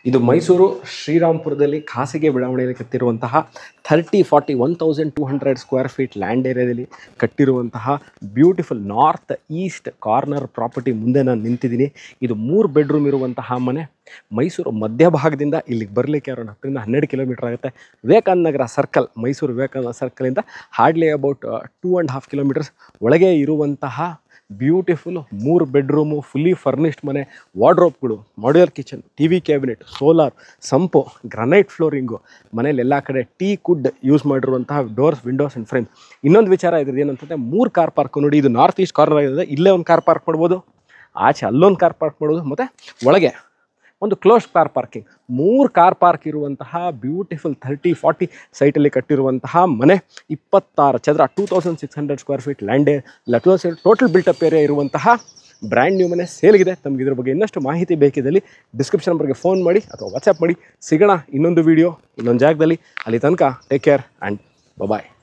ಇದು ಮೈಸೂರು ಶ್ರೀರಾಮ್ಪುರದಲ್ಲಿ ಖಾಸಗಿ ಬಡಾವಣೆಯಲ್ಲಿ ಕಟ್ಟಿರುವಂತಹ thirty forty one thousand two hundred square feet land ಏರಿಯಾದಲ್ಲಿ ಕಟ್ಟಿರುವಂತಹ beautiful north east corner property ಮುಂದೆ ನಾನು ನಿಂತಿದ್ದೀನಿ ಇದು ಮೂರು ಬೆಡ್ರೂಮ್ ಇರುವಂತಹ ಮನೆ ಮೈಸೂರು ಮಧ್ಯಭಾಗದಿಂದ ಇಲ್ಲಿಗೆ ಬರಲಿಕ್ಕೆ ಅರೌಂಡ್ ಹತ್ತರಿಂದ ಹನ್ನೆರಡು ಕಿಲೋಮೀಟರ್ ಆಗುತ್ತೆ ವಿವೇಕಾನಂದ ನಗರ ಸರ್ಕಲ್ ಮೈಸೂರು ವಿವೇಕಾನಂದ ಸರ್ಕಲಿಂದ hardly about two and half kilometres ಒಳಗೆ ಇರುವಂತಹ ಬ್ಯೂಟಿಫುಲ್ ಮೂರು ಬೆಡ್ರೂಮು ಫುಲ್ಲಿ ಫರ್ನಿಶ್ಡ್ ಮನೆ ವಾರ್ಡ್ರೋಬ್ಗಳು modular kitchen T V cabinet solar sump granite flooring ಮನೇಲಿ ಎಲ್ಲ ಕಡೆ ಟೀ ಕುಡ್ ಯೂಸ್ ಮಾಡಿರುವಂತಹ ಡೋರ್ಸ್ ವಿಂಡೋಸ್ ಆ್ಯಂಡ್ ಫ್ರೇಮ್ ಇನ್ನೊಂದು ವಿಚಾರ ಇದ್ರದ್ದು ಏನಂತಂದರೆ ಮೂರು ಕಾರ್ ಪಾರ್ಕ್ ನೋಡಿ ಇದು ನಾರ್ತ್ ಈಸ್ಟ್ ಕಾರ್ನರ್ ಆಗಿದೆ ಇಲ್ಲೇ ಒಂದು ಕಾರ್ ಪಾರ್ಕ್ ಮಾಡ್ಬೋದು ಆಚೆ ಅಲ್ಲೊಂದು ಕಾರ್ ಪಾರ್ಕ್ ಮಾಡ್ಬೋದು ಮತ್ತು ಒಳಗೆ ಒಂದು ಕ್ಲೋಸ್ ಕಾರ್ ಪಾರ್ಕಿಂಗ್ ಮೂರು ಕಾರ್ ಪಾರ್ಕ್ ಇರುವಂತಹ ಬ್ಯೂಟಿಫುಲ್ ಥರ್ಟಿ ಫಾರ್ಟಿ ಸೈಟಲ್ಲಿ ಕಟ್ಟಿರುವಂತಹ ಮನೆ ಇಪ್ಪತ್ತಾರು ಚದರ two thousand six hundred square feet land ಇಲ್ಲ ಟೂ ಟೋಟಲ್ ಬಿಲ್ಟಪ್ ಏರಿಯಾ ಇರುವಂತಹ ಬ್ರ್ಯಾಂಡ್ ನ್ಯೂ ಮನೆ ಸೇಲ್ಗಿದೆ ತಮಗೆ ಇದ್ರ ಬಗ್ಗೆ ಇನ್ನಷ್ಟು ಮಾಹಿತಿ ಬೇಕಿದ್ದಲ್ಲಿ ಡಿಸ್ಕ್ರಿಪ್ಷನ್ ನಂಬರ್ಗೆ ಫೋನ್ ಮಾಡಿ ಅಥವಾ ವಾಟ್ಸಪ್ ಮಾಡಿ ಸಿಗೋಣ ಇನ್ನೊಂದು ವೀಡಿಯೋ ಇನ್ನೊಂದು ಜಾಗದಲ್ಲಿ ಅಲ್ಲಿ ತನಕ ಟೇಕ್ ಕೇರ್ ಆ್ಯಂಡ್ ಬಾಯ್